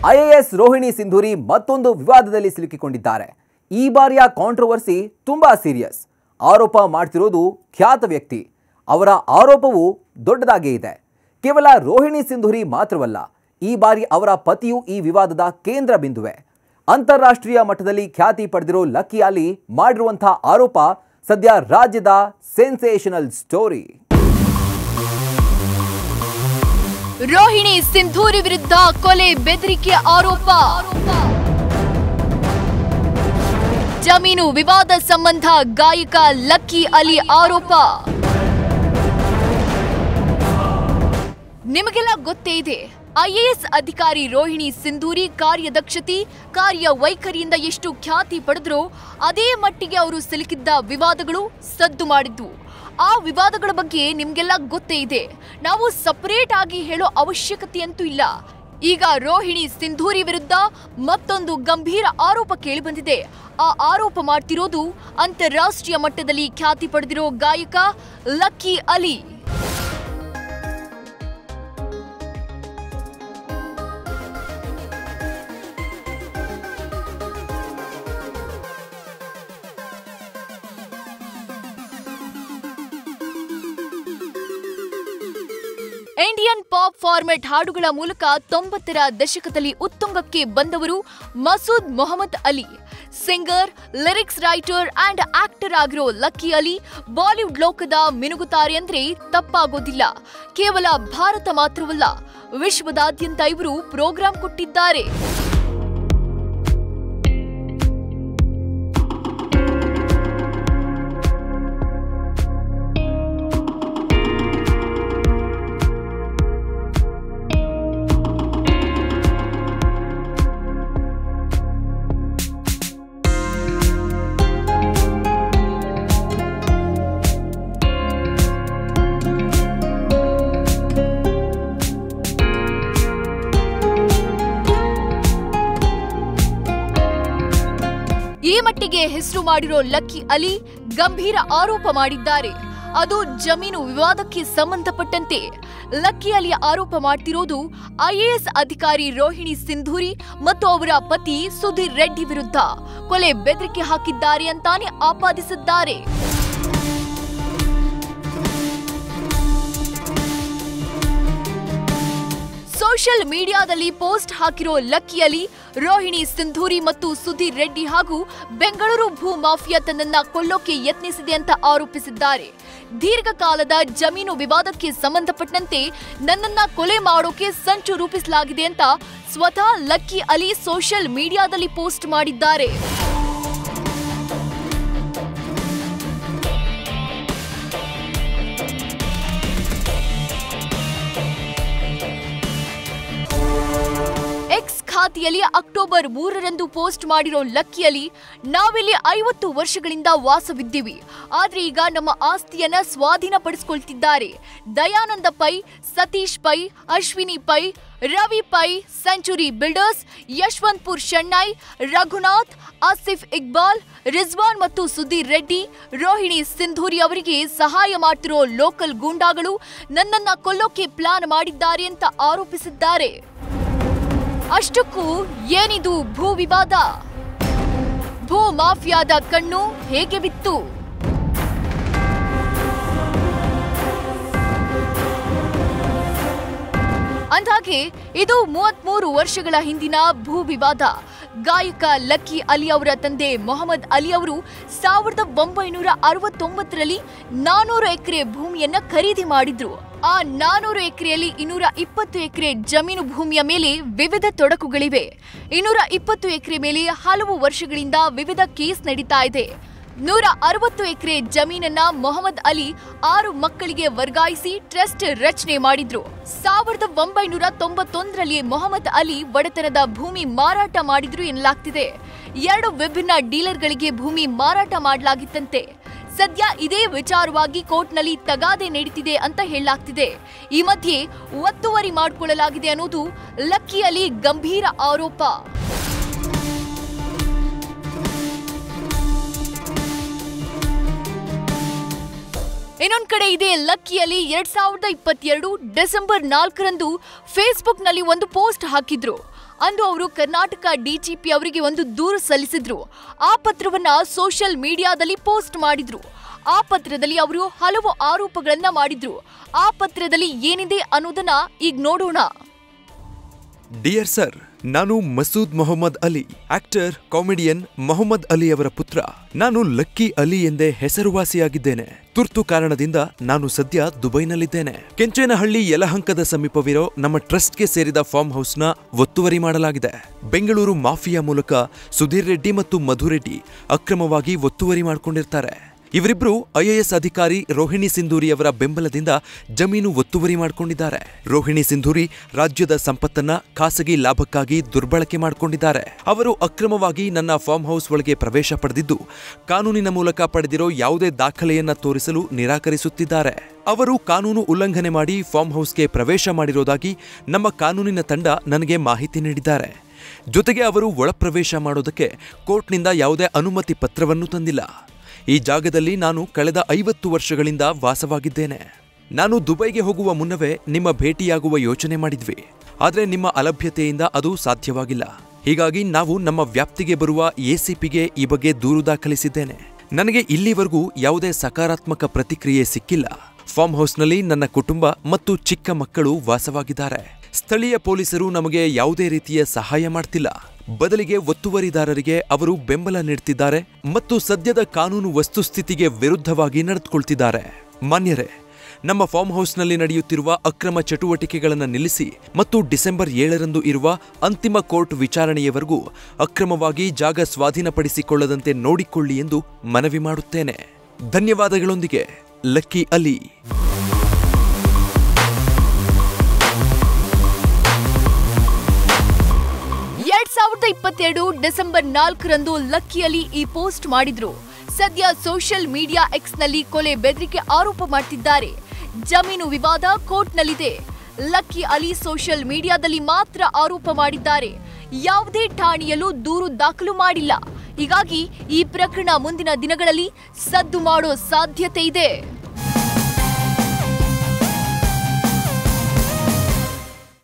IAS Rohini Sindhuri ಮತ್ತೊಂದು ವಿವಾದದಲ್ಲಿ ಸಿಲುಕಿಕೊಂಡಿದ್ದಾರೆ ಈ ಬಾರಿಯ ಕಾಂಟ್ರವರ್ಸಿ ತುಂಬಾ ಸೀರಿಯಸ್ ಆರೋಪ ಮಾಡ್ತಿರೋದು ಖ್ಯಾತ ವ್ಯಕ್ತಿ ಅವರ ಆರೋಪವು ದೊಡ್ಡದಾಗೇ ಇದೆ ಕೇವಲ ರೋಹಿಣಿ ಸಿಂಧೂರಿ ಮಾತ್ರವಲ್ಲ ಈ ಬಾರಿ ಅವರ ಪತಿಯು ಈ ವಿವಾದದ ಕೇಂದ್ರ ಬಿಂದುವೆ ಅಂತಾರಾಷ್ಟ್ರೀಯ ಮಟ್ಟದಲ್ಲಿ ಖ್ಯಾತಿ ಪಡೆದಿರೋ ಲಕ್ಕಿ ಅಲಿ ಮಾಡಿರುವಂತಹ ಆರೋಪ ಸದ್ಯ ರಾಜ್ಯದ ಸೆನ್ಸೇಷನಲ್ ಸ್ಟೋರಿ ರೋಹಿಣಿ ಸಿಂಧೂರಿ ವಿರುದ್ಧ ಕೊಲೆ ಬೆದರಿಕೆ ಆರೋಪ ಜಮೀನು ವಿವಾದ ಸಂಬಂಧ ಗಾಯಕ ಲಕ್ಕಿ ಅಲಿ ಆರೋಪ ನಿಮಗೆಲ್ಲ ಗೊತ್ತೇ ಇದೆ ಐಎಎಸ್ ಅಧಿಕಾರಿ ರೋಹಿಣಿ ಸಿಂಧೂರಿ ಕಾರ್ಯದಕ್ಷತೆ ಕಾರ್ಯ ವೈಖರಿಯಿಂದ ಎಷ್ಟು ಖ್ಯಾತಿ ಪಡೆದ್ರೋ ಅದೇ ಮಟ್ಟಿಗೆ ಅವರು ಸಿಲುಕಿದ್ದ ವಿವಾದಗಳು ಸದ್ದು ಮಾಡಿದ್ವು ಆ ವಿವಾದಗಳ ಬಗ್ಗೆ ನಿಮ್ಗೆಲ್ಲ ಗೊತ್ತೇ ಇದೆ ನಾವು ಸಪರೇಟ್ ಆಗಿ ಹೇಳೋ ಅವಶ್ಯಕತೆಯಂತೂ ಇಲ್ಲ ಈಗ ರೋಹಿಣಿ ಸಿಂಧೂರಿ ವಿರುದ್ಧ ಮತ್ತೊಂದು ಗಂಭೀರ ಆರೋಪ ಕೇಳಿಬಂದಿದೆ ಆ ಆರೋಪ ಮಾಡ್ತಿರೋದು ಅಂತಾರಾಷ್ಟ್ರೀಯ ಮಟ್ಟದಲ್ಲಿ ಖ್ಯಾತಿ ಪಡೆದಿರೋ ಗಾಯಕ Lucky Ali Indian pop format ಹಾಡುಗಳ ಮೂಲಕ ತೊಂಬತ್ತರ ದಶಕದಲ್ಲಿ ಉತ್ತುಂಗಕ್ಕೆ ಬಂದವರು Masood Mohammad Ali singer lyrics writer and actor ಆಗಿರೋ ಲಕ್ಕಿ ಅಲಿ ಬಾಲಿವುಡ್ ಲೋಕದ ಮಿನುಗುತ್ತಾರೆ ಅಂದ್ರೆ ತಪ್ಪಾಗೋದಿಲ್ಲ ಕೇವಲ ಭಾರತ ಮಾತ್ರವಲ್ಲ ವಿಶ್ವದಾದ್ಯಂತ ಇವರು ಪ್ರೋಗ್ರಾಂ ಕೊಟ್ಟಿದ್ದಾರೆ ಈ ಮಟ್ಟಿಗೆ ಹೆಸರು ಮಾಡಿರೋ ಲಕ್ಕಿ ಅಲಿ ಗಂಭೀರ ಆರೋಪ ಮಾಡಿದ್ದಾರೆ ಅದು ಜಮೀನು ವಿವಾದಕ್ಕೆ ಸಂಬಂಧಪಟ್ಟಂತೆ ಲಕ್ಕಿ ಅಲಿ ಆರೋಪ ಮಾಡ್ತಿರೋದು ಐಎಎಸ್ ಅಧಿಕಾರಿ ರೋಹಿಣಿ ಸಿಂಧೂರಿ ಮತ್ತು ಅವರ ಪತಿ ಸುಧೀರ್ ರೆಡ್ಡಿ ವಿರುದ್ಧ ಕೊಲೆ ಬೆದರಿಕೆ ಹಾಕಿದ್ದಾರೆ ಅಂತಾನೆ ಆಪಾದಿಸಿದ್ದಾರೆ ಸೋಷಿಯಲ್ ಮೀಡಿಯಾದಲ್ಲಿ ಪೋಸ್ಟ್ ಹಾಕಿರೋ ಲಕ್ಕಿ ಅಲಿ ರೋಹಿಣಿ ಸಿಂಧೂರಿ ಮತ್ತು ಸುಧೀರ್ ರೆಡ್ಡಿ ಹಾಗೂ ಬೆಂಗಳೂರು ಭೂ ಮಾಫಿಯಾ ತನ್ನನ್ನ ಕೊಲ್ಲೋಕೆ ಯತ್ನಿಸಿದೆ ಅಂತ ಆರೋಪಿಸಿದ್ದಾರೆ ದೀರ್ಘಕಾಲದ ಜಮೀನು ವಿವಾದಕ್ಕೆ ಸಂಬಂಧಪಟ್ಟಂತೆ ನನ್ನನ್ನ ಕೊಲೆ ಮಾಡೋಕೆ ಸಂಚು ರೂಪಿಸಲಾಗಿದೆ ಅಂತ ಸ್ವತಃ ಲಕ್ಕಿ ಅಲಿ ಸೋಷಿಯಲ್ ಮೀಡಿಯಾದಲ್ಲಿ ಪೋಸ್ಟ್ ಮಾಡಿದ್ದಾರೆ ಎಕ್ಸ್ ಖಾತೆಯಲ್ಲಿ ಅಕ್ಟೋಬರ್ ಮೂರರಂದು ಪೋಸ್ಟ್ ಮಾಡಿರೋ ಲಕ್ಕಿಯಲ್ಲಿ ನಾವಿಲ್ಲಿ ಐವತ್ತು ವರ್ಷಗಳಿಂದ ವಾಸವಿದ್ದೀವಿ ಆದ್ರೆ ಈಗ ನಮ್ಮ ಆಸ್ತಿಯನ್ನ ಸ್ವಾಧೀನಪಡಿಸಿಕೊಳ್ತಿದ್ದಾರೆ ದಯಾನಂದ ಪೈ ಸತೀಶ್ ಪೈ ಅಶ್ವಿನಿ ಪೈ ರವಿ ಪೈ ಸೆಂಚುರಿ ಬಿಲ್ಡರ್ಸ್ ಯಶವಂತಪುರ್ ಶೆಣ್ಣೈ ರಘುನಾಥ್ ಆಸಿಫ್ ಇಕ್ಬಾಲ್ ರಿಜ್ವಾನ್ ಮತ್ತು ಸುಧೀರ್ ರೆಡ್ಡಿ ರೋಹಿಣಿ ಸಿಂಧೂರಿ ಅವರಿಗೆ ಸಹಾಯ ಮಾಡ್ತಿರೋ ಲೋಕಲ್ ಗೂಂಡಾಗಳು ನನ್ನನ್ನ ಕೊಲ್ಲೋಕೆ ಪ್ಲಾನ್ ಮಾಡಿದ್ದಾರೆ ಅಂತ ಆರೋಪಿಸಿದ್ದಾರೆ ಅಷ್ಟಕ್ಕೂ ಏನಿದು ಭೂ ವಿವಾದ ಭೂ ಮಾಫಿಯಾದ ಕಣ್ಣು ಹೇಗೆ ಬಿತ್ತು ಅಂದಾಗೆ ಇದು ಮೂವತ್ಮೂರು ವರ್ಷಗಳ ಹಿಂದಿನ ಭೂ ವಿವಾದ ಗಾಯಕ ಲಕ್ಕಿ ಅಲಿ ಅವರ ತಂದೆ ಮೊಹಮ್ಮದ್ ಅಲಿ ಅವರು ಸಾವಿರದ ಒಂಬೈನೂರ ಅರವತ್ತೊಂಬತ್ತರಲ್ಲಿ ನಾನೂರು ಎಕರೆ ಭೂಮಿಯನ್ನ ಖರೀದಿ ಮಾಡಿದ್ರು ಆ ನಾನೂರು ಎಕರೆಯಲ್ಲಿ ಇನ್ನೂರ ಇಪ್ಪತ್ತು ಎಕರೆ ಜಮೀನು ಭೂಮಿಯ ಮೇಲೆ ವಿವಿಧ ತೊಡಕುಗಳಿವೆ ಇನ್ನೂರ ಇಪ್ಪತ್ತು ಎಕರೆ ಮೇಲೆ ಹಲವು ವರ್ಷಗಳಿಂದ ವಿವಿಧ ಕೇಸ್ ನಡೀತಾ ಇದೆ ನೂರ ಅರವತ್ತು ಎಕರೆ ಜಮೀನನ್ನ ಮೊಹಮ್ಮದ್ ಅಲಿ ಆರು ಮಕ್ಕಳಿಗೆ ವರ್ಗಾಯಿಸಿ ಟ್ರಸ್ಟ್ ರಚನೆ ಮಾಡಿದ್ರು ಸಾವಿರದ ಒಂಬೈನೂರ ತೊಂಬತ್ತೊಂದರಲ್ಲಿ ಮೊಹಮ್ಮದ್ ಅಲಿ ಒಡೆತನದ ಭೂಮಿ ಮಾರಾಟ ಮಾಡಿದ್ರು ಎನ್ನಲಾಗ್ತಿದೆ ಎರಡು ವಿಭಿನ್ನ ಡೀಲರ್ಗಳಿಗೆ ಭೂಮಿ ಮಾರಾಟ ಮಾಡಲಾಗಿತ್ತಂತೆ ಸದ್ಯ ಇದೇ ವಿಚಾರವಾಗಿ ಕೋರ್ಟ್ನಲ್ಲಿ ತಗಾದೆ ನಡೀತಿದೆ ಅಂತ ಹೇಳಲಾಗ್ತಿದೆ ಈ ಮಧ್ಯೆ ಒತ್ತುವರಿ ಮಾಡಿಕೊಳ್ಳಲಾಗಿದೆ ಅನ್ನೋದು ಲಕ್ಕಿ ಅಲಿ ಗಂಭೀರ ಆರೋಪ ಇನ್ನೊಂದ್ ಕಡೆ ಇದೆ ಲಕ್ಕಿಯಲ್ಲಿ ಎರಡ್ ಸಾವಿರದ ಇಪ್ಪತ್ತೆರಡು ಡಿಸೆಂಬರ್ ನಾಲ್ಕರಂದು ಫೇಸ್ಬುಕ್ನಲ್ಲಿ ಒಂದು ಪೋಸ್ಟ್ ಹಾಕಿದ್ರು ಅಂದು ಅವರು ಕರ್ನಾಟಕ ಡಿಜಿಪಿ ಅವರಿಗೆ ಒಂದು ದೂರು ಸಲ್ಲಿಸಿದ್ರು ಆ ಪತ್ರವನ್ನ ಸೋಷಿಯಲ್ ಮೀಡಿಯಾದಲ್ಲಿ ಪೋಸ್ಟ್ ಮಾಡಿದ್ರು ಆ ಪತ್ರದಲ್ಲಿ ಅವರು ಹಲವು ಆರೋಪಗಳನ್ನ ಮಾಡಿದ್ರು ಆ ಪತ್ರದಲ್ಲಿ ಏನಿದೆ ಅನ್ನೋದನ್ನ ಈಗ ನೋಡೋಣ ಡಿಯರ್ ಸರ್ ನಾನು ಮಸೂದ್ ಮೊಹಮ್ಮದ್ ಅಲಿ ಆಕ್ಟರ್ ಕಾಮಿಡಿಯನ್ ಮೊಹಮ್ಮದ್ ಅಲಿ ಅವರ ಪುತ್ರ ನಾನು ಲಕ್ಕಿ ಅಲಿ ಎಂದೇ ಹೆಸರುವಾಸಿಯಾಗಿದ್ದೇನೆ ತುರ್ತು ಕಾರಣದಿಂದ ನಾನು ಸದ್ಯ ದುಬೈನಲ್ಲಿದ್ದೇನೆ ಕೆಂಚೇನಹಳ್ಳಿ ಯಲಹಂಕದ ಸಮೀಪವಿರೋ ನಮ್ಮ ಟ್ರಸ್ಟ್ಗೆ ಸೇರಿದ ಫಾರ್ಮ್ ಹೌಸ್ನ ಒತ್ತುವರಿ ಮಾಡಲಾಗಿದೆ ಬೆಂಗಳೂರು ಮಾಫಿಯಾ ಮೂಲಕ ಸುಧೀರ್ ರೆಡ್ಡಿ ಮತ್ತು ಮಧು ರೆಡ್ಡಿ ಅಕ್ರಮವಾಗಿ ಒತ್ತುವರಿ ಮಾಡಿಕೊಂಡಿರ್ತಾರೆ ಇವರಿಬ್ರು ಐಎಎಸ್ ಅಧಿಕಾರಿ ರೋಹಿಣಿ ಸಿಂಧೂರಿ ಅವರ ಬೆಂಬಲದಿಂದ ಜಮೀನು ಒತ್ತುವರಿ ಮಾಡಿಕೊಂಡಿದ್ದಾರೆ ರೋಹಿಣಿ ಸಿಂಧೂರಿ ರಾಜ್ಯದ ಸಂಪತ್ತನ್ನ ಖಾಸಗಿ ಲಾಭಕ್ಕಾಗಿ ದುರ್ಬಳಕೆ ಮಾಡಿಕೊಂಡಿದ್ದಾರೆ ಅವರು ಅಕ್ರಮವಾಗಿ ನನ್ನ ಫಾರ್ಮ್ ಹೌಸ್ ಒಳಗೆ ಪ್ರವೇಶ ಪಡೆದಿದ್ದು ಕಾನೂನಿನ ಮೂಲಕ ಪಡೆದಿರೋ ಯಾವುದೇ ದಾಖಲೆಯನ್ನ ತೋರಿಸಲು ನಿರಾಕರಿಸುತ್ತಿದ್ದಾರೆ ಅವರು ಕಾನೂನು ಉಲ್ಲಂಘನೆ ಮಾಡಿ ಫಾರ್ಮ್ ಹೌಸ್ಗೆ ಪ್ರವೇಶ ಮಾಡಿರೋದಾಗಿ ನಮ್ಮ ಕಾನೂನಿನ ತಂಡ ನನಗೆ ಮಾಹಿತಿ ನೀಡಿದ್ದಾರೆ ಜೊತೆಗೆ ಅವರು ಒಳಪ್ರವೇಶ ಮಾಡೋದಕ್ಕೆ ಕೋರ್ಟ್ನಿಂದ ಯಾವುದೇ ಅನುಮತಿ ಪತ್ರವನ್ನು ತಂದಿಲ್ಲ ಈ ಜಾಗದಲ್ಲಿ ನಾನು ಕಳೆದ ಐವತ್ತು ವರ್ಷಗಳಿಂದ ವಾಸವಾಗಿದ್ದೇನೆ ನಾನು ದುಬೈಗೆ ಹೋಗುವ ಮುನ್ನವೇ ನಿಮ್ಮ ಭೇಟಿಯಾಗುವ ಯೋಚನೆ ಮಾಡಿದ್ವಿ ಆದರೆ ನಿಮ್ಮ ಅಲಭ್ಯತೆಯಿಂದ ಅದು ಸಾಧ್ಯವಾಗಿಲ್ಲ ಹೀಗಾಗಿ ನಾವು ನಮ್ಮ ವ್ಯಾಪ್ತಿಗೆ ಬರುವ ಎಸಿಪಿಗೆ ಈ ಬಗ್ಗೆ ದೂರು ದಾಖಲಿಸಿದ್ದೇನೆ ನನಗೆ ಇಲ್ಲಿವರೆಗೂ ಯಾವುದೇ ಸಕಾರಾತ್ಮಕ ಪ್ರತಿಕ್ರಿಯೆ ಸಿಕ್ಕಿಲ್ಲ ಫಾರ್ಮ್ ಹೌಸ್ನಲ್ಲಿ ನನ್ನ ಕುಟುಂಬ ಮತ್ತು ಚಿಕ್ಕ ಮಕ್ಕಳು ವಾಸವಾಗಿದ್ದಾರೆ ಸ್ಥಳೀಯ ಪೊಲೀಸರು ನಮಗೆ ಯಾವುದೇ ರೀತಿಯ ಸಹಾಯ ಮಾಡ್ತಿಲ್ಲ ಬದಲಿಗೆ ಒತ್ತುವರಿದಾರರಿಗೆ ಅವರು ಬೆಂಬಲ ನೀಡ್ತಿದ್ದಾರೆ ಮತ್ತು ಸದ್ಯದ ಕಾನೂನು ವಸ್ತುಸ್ಥಿತಿಗೆ ವಿರುದ್ಧವಾಗಿ ನಡೆದುಕೊಳ್ತಿದ್ದಾರೆ ಮಾನ್ಯರೇ ನಮ್ಮ ಫಾರ್ಮ್ ಹೌಸ್ನಲ್ಲಿ ನಡೆಯುತ್ತಿರುವ ಅಕ್ರಮ ಚಟುವಟಿಕೆಗಳನ್ನು ನಿಲ್ಲಿಸಿ ಮತ್ತು ಡಿಸೆಂಬರ್ ಏಳರಂದು ಇರುವ ಅಂತಿಮ ಕೋರ್ಟ್ ವಿಚಾರಣೆಯವರೆಗೂ ಅಕ್ರಮವಾಗಿ ಜಾಗ ಸ್ವಾಧೀನಪಡಿಸಿಕೊಳ್ಳದಂತೆ ನೋಡಿಕೊಳ್ಳಿ ಎಂದು ಮನವಿ ಮಾಡುತ್ತೇನೆ ಧನ್ಯವಾದಗಳೊಂದಿಗೆ ಲಕ್ಕಿ ಅಲಿ ಎರಡ್ ಸಾವಿರದ ಇಪ್ಪತ್ತೆರಡು ಡಿಸೆಂಬರ್ ನಾಲ್ಕರಂದು ಲಕ್ಕಿಯಲ್ಲಿ ಈ ಪೋಸ್ಟ್ ಮಾಡಿದ್ರು ಸದ್ಯ ಸೋಷಿಯಲ್ ಮೀಡಿಯಾ ಎಕ್ಸ್ ನಲ್ಲಿ ಕೊಲೆ ಬೆದರಿಕೆ ಆರೋಪ ಮಾಡ್ತಿದ್ದಾರೆ ಜಮೀನು ವಿವಾದ ಕೋರ್ಟ್ನಲ್ಲಿದೆ ಲಕ್ಕಿ ಅಲಿ ಸೋಷಿಯಲ್ ಮೀಡಿಯಾದಲ್ಲಿ ಮಾತ್ರ ಆರೋಪ ಮಾಡಿದ್ದಾರೆ ಯಾವುದೇ ಠಾಣೆಯಲ್ಲೂ ದೂರು ದಾಖಲು ಮಾಡಿಲ್ಲ ಹೀಗಾಗಿ ಈ ಪ್ರಕರಣ ಮುಂದಿನ ದಿನಗಳಲ್ಲಿ ಸದ್ದು ಮಾಡೋ ಸಾಧ್ಯತೆ ಇದೆ